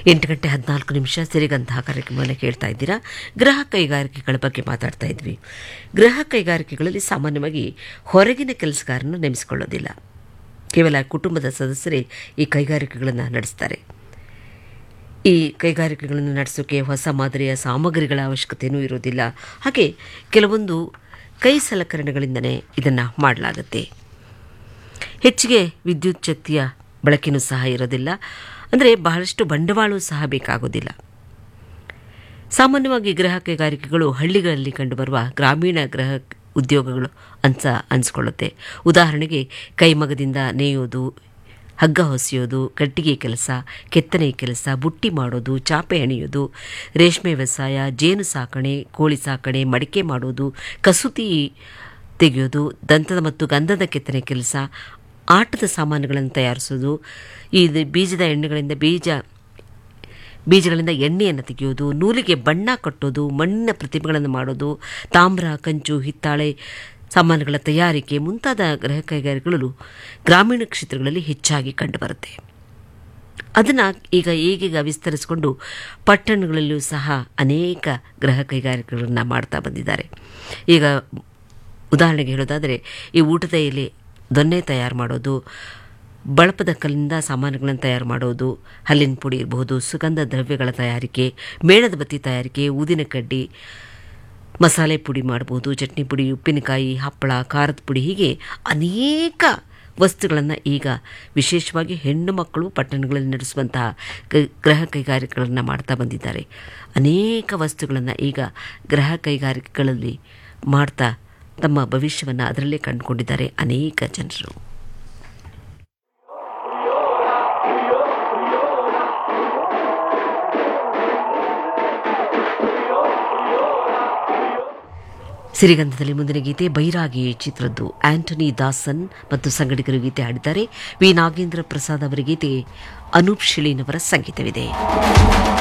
ಎಂಟು ಗಂಟೆ ಹದಿನಾಲ್ಕು ನಿಮಿಷ ಸಿರಿಗಂಧ ಕಾರ್ಯಕ್ರಮವನ್ನು ಕೇಳ್ತಾ ಇದ್ದೀರಾ ಗೃಹ ಕೈಗಾರಿಕೆಗಳ ಬಗ್ಗೆ ಮಾತಾಡ್ತಾ ಇದ್ವಿ ಗೃಹ ಕೈಗಾರಿಕೆಗಳಲ್ಲಿ ಸಾಮಾನ್ಯವಾಗಿ ಹೊರಗಿನ ಕೆಲಸಗಾರನ್ನು ನೇಮಿಸಿಕೊಳ್ಳೋದಿಲ್ಲ ಕೇವಲ ಕುಟುಂಬದ ಸದಸ್ಯರೇ ಈ ಕೈಗಾರಿಕೆಗಳನ್ನು ನಡೆಸ್ತಾರೆ ಈ ಕೈಗಾರಿಕೆಗಳನ್ನು ನಡೆಸೋಕೆ ಹೊಸ ಮಾದರಿಯ ಸಾಮಗ್ರಿಗಳ ಅವಶ್ಯಕತೆಯೂ ಇರೋದಿಲ್ಲ ಹಾಗೆ ಕೆಲವೊಂದು ಕೈ ಸಲಕರಣೆಗಳಿಂದಲೇ ಇದನ್ನು ಮಾಡಲಾಗುತ್ತೆ ಹೆಚ್ಚಿಗೆ ವಿದ್ಯುತ್ ಶಕ್ತಿಯ ಬಳಕೆಯೂ ಸಹ ಇರೋದಿಲ್ಲ ಅಂದರೆ ಬಹಳಷ್ಟು ಬಂಡವಾಳವೂ ಸಹ ಬೇಕಾಗೋದಿಲ್ಲ ಸಾಮಾನ್ಯವಾಗಿ ಗೃಹ ಕೈಗಾರಿಕೆಗಳು ಹಳ್ಳಿಗಳಲ್ಲಿ ಕಂಡುಬರುವ ಗ್ರಾಮೀಣ ಗೃಹ ಉದ್ಯೋಗಗಳು ಅಂತ ಅನಿಸ್ಕೊಳ್ಳುತ್ತೆ ಉದಾಹರಣೆಗೆ ಕೈಮಗದಿಂದ ನೇಯೋದು ಹಗ್ಗ ಹೊಸೆಯೋದು ಕಟ್ಟಿಗೆ ಕೆಲಸ ಕೆತ್ತನೆ ಕೆಲಸ ಬುಟ್ಟಿ ಮಾಡೋದು ಚಾಪೆ ಹೆಣೆಯೋದು ರೇಷ್ಮೆ ವ್ಯವಸಾಯ ಜೇನು ಸಾಕಣೆ ಕೋಳಿ ಸಾಕಣೆ ಮಡಿಕೆ ಮಾಡೋದು ಕಸೂತಿ ತೆಗೆಯೋದು ದಂತದ ಮತ್ತು ಗಂಧದ ಕೆತ್ತನೆ ಕೆಲಸ ಆಟದ ಸಾಮಾನುಗಳನ್ನು ತಯಾರಿಸೋದು ಈ ಬೀಜದ ಎಣ್ಣೆಗಳಿಂದ ಬೀಜ ಬೀಜಗಳಿಂದ ಎಣ್ಣೆಯನ್ನು ತೆಗೆಯೋದು ನೂಲಿಗೆ ಬಣ್ಣ ಕಟ್ಟೋದು ಮಣ್ಣಿನ ಪ್ರತಿಮೆಗಳನ್ನು ಮಾಡೋದು ತಾಮ್ರ ಕಂಚು ಹಿತ್ತಾಳೆ ಸಾಮಾನುಗಳ ತಯಾರಿಕೆ ಮುಂತಾದ ಗೃಹ ಕೈಗಾರಿಕೆಗಳು ಗ್ರಾಮೀಣ ಕ್ಷೇತ್ರಗಳಲ್ಲಿ ಹೆಚ್ಚಾಗಿ ಕಂಡುಬರುತ್ತೆ ಅದನ್ನು ಈಗ ಈಗೀಗ ವಿಸ್ತರಿಸಿಕೊಂಡು ಪಟ್ಟಣಗಳಲ್ಲೂ ಸಹ ಅನೇಕ ಗೃಹ ಕೈಗಾರಿಕೆಗಳನ್ನು ಮಾಡ್ತಾ ಬಂದಿದ್ದಾರೆ ಈಗ ಉದಾಹರಣೆಗೆ ಹೇಳೋದಾದರೆ ಈ ಊಟದ ಎಲೆ ದೊನ್ನೆ ತಯಾರು ಮಾಡೋದು ಬಳಪದ ಕಲ್ಲಿಂದ ಸಾಮಾನುಗಳನ್ನು ತಯಾರು ಮಾಡೋದು ಹಲ್ಲಿನ ಪುಡಿ ಇರಬಹುದು ಸುಗಂಧ ದ್ರವ್ಯಗಳ ತಯಾರಿಕೆ ಮೇಣದ ಬತ್ತಿ ತಯಾರಿಕೆ ಊದಿನ ಕಡ್ಡಿ ಮಸಾಲೆ ಪುಡಿ ಮಾಡ್ಬೋದು ಚಟ್ನಿ ಪುಡಿ ಉಪ್ಪಿನಕಾಯಿ ಹಪ್ಪಳ ಖಾರದ ಪುಡಿ ಹೀಗೆ ಅನೇಕ ವಸ್ತುಗಳನ್ನು ಈಗ ವಿಶೇಷವಾಗಿ ಹೆಣ್ಣು ಮಕ್ಕಳು ಪಟ್ಟಣಗಳಲ್ಲಿ ನಡೆಸುವಂತಹ ಗೃಹ ಕೈಗಾರಿಕೆಗಳನ್ನು ಮಾಡ್ತಾ ಬಂದಿದ್ದಾರೆ ಅನೇಕ ವಸ್ತುಗಳನ್ನು ಈಗ ಗೃಹ ಕೈಗಾರಿಕೆಗಳಲ್ಲಿ ಮಾಡ್ತಾ ತಮ್ಮ ಭವಿಷ್ಯವನ್ನು ಅದರಲ್ಲೇ ಕಂಡುಕೊಂಡಿದ್ದಾರೆ ಅನೇಕ ಜನರು ಸಿರಿಗಂಧದಲ್ಲಿ ಮುಂದಿನ ಗೀತೆ ಬೈರಾಗಿ ಚಿತ್ರದ್ದು ಆಂಟನಿ ದಾಸನ್ ಮತ್ತು ಸಂಗಡಿಗರು ಗೀತೆ ಹಾಡಿದ್ದಾರೆ ವಿ ನಾಗೇಂದ್ರ ಪ್ರಸಾದ್ ಅವರ ಗೀತೆ ಅನೂಪ್ ಶಿಳೀನವರ ಸಂಗೀತವಿದೆ